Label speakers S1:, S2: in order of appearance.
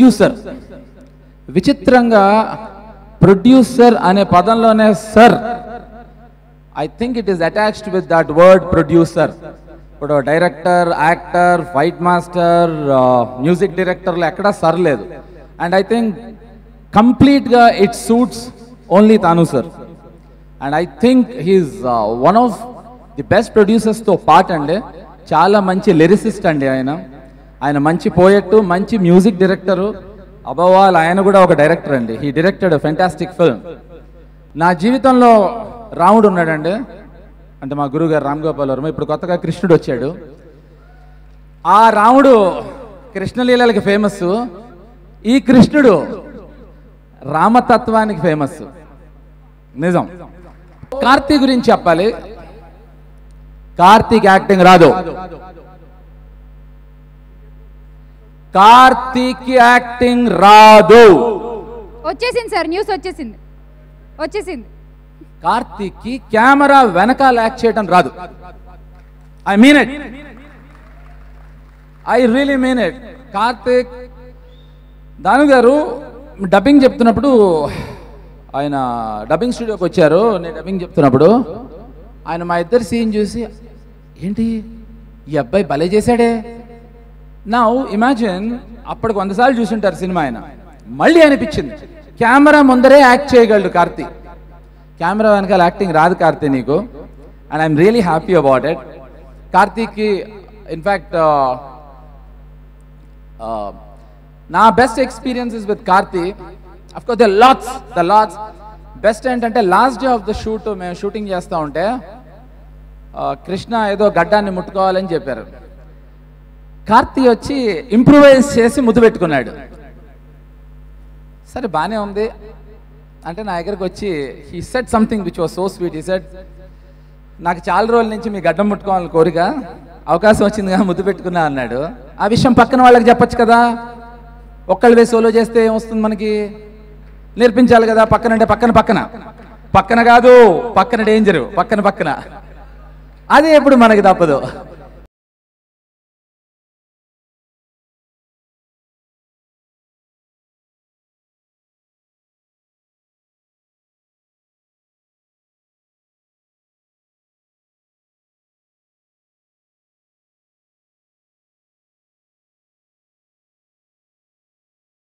S1: producer విచిత్రంగా producer అనే పదంలోనే sir I think it is attached with that word producer ఇప్పుడు director actor fight master music డైరెక్టర్లు ఎక్కడా సర్ లేదు అండ్ ఐ థింక్ కంప్లీట్గా ఇట్ సూట్స్ ఓన్లీ తాను sir and I think he's one of the best ప్రొడ్యూసర్స్తో part అండి చాలా మంచి లిరిసిస్ట్ అండి ఆయన ఆయన మంచి పోయెట్ మంచి మ్యూజిక్ డైరెక్టరు అబవ్ ఆల్ ఆయన కూడా ఒక డైరెక్టర్ అండి హీ డైరెక్టెడ్ ఫెంటాస్టిక్ ఫిల్మ్ నా జీవితంలో రాముడు ఉన్నాడండి అంటే మా గురుగారు రామ్ గోపాల్ వర్మ ఇప్పుడు కొత్తగా కృష్ణుడు వచ్చాడు ఆ రాముడు కృష్ణలీలకి ఫేమస్ ఈ కృష్ణుడు రామతత్వానికి ఫేమస్ నిజం కార్తీక్ గురించి చెప్పాలి కార్తీక్ యాక్టింగ్ రాదు కార్తీక్ యాక్టింగ్ రాదు
S2: వచ్చేసింది సార్ న్యూస్ వచ్చేసింది వచ్చేసింది
S1: కార్తీక్ కి కెమెరా వెనకాల యాక్ట్ చేయడం రాదు I mean it I really mean it Karthik దాను గారు డబ్బింగ్ చెప్తున్నప్పుడు ఆయన డబ్బింగ్ స్టూడియోకి వచ్చారు నేను డబ్బింగ్ చెప్తున్నప్పుడు ఆయన మా ఇద్దరు సీన్ చూసి ఏంటి ఈ అబ్బాయి భలే చేశాడే నా ఇమాజిన్ అప్పటికి వందసార్లు చూసుంటారు సినిమా ఆయన మళ్ళీ అనిపించింది కెమెరా ముందరే యాక్ట్ చేయగలడు కార్తీక్ కెమెరా వెనకాల యాక్టింగ్ రాదు కార్తీక్ నీకు and I'm really happy about it కార్తీక్కి ఇన్ఫ్యాక్ట్ నా best experiences with Karthik of course the lots the lots best ఏంటంటే last day of the shoot మేము షూటింగ్ చేస్తూ ఉంటే ఆ, కృష్ణ ఏదో గడ్డాన్ని ముట్టుకోవాలని చెప్పారు కార్తీ వచ్చి ఇంప్రూవైజ్ చేసి ముద్దు పెట్టుకున్నాడు సరే బాగానే ఉంది అంటే నా దగ్గరకు వచ్చి he said something which was so sweet he said నాకు చాలా రోజుల నుంచి మీ గడ్డం ముట్టుకోవాలని కోరిక అవకాశం వచ్చిందిగా ముద్దు పెట్టుకున్నా అన్నాడు ఆ విషయం పక్కన వాళ్ళకి చెప్పొచ్చు కదా ఒక్కళ్ళు వేసి సోలో చేస్తే ఏమొస్తుంది మనకి నేర్పించాలి కదా పక్కన అంటే పక్కన పక్కన పక్కన కాదు పక్కన డేంజరు పక్కన పక్కన అదే ఎప్పుడు మనకి తప్పదు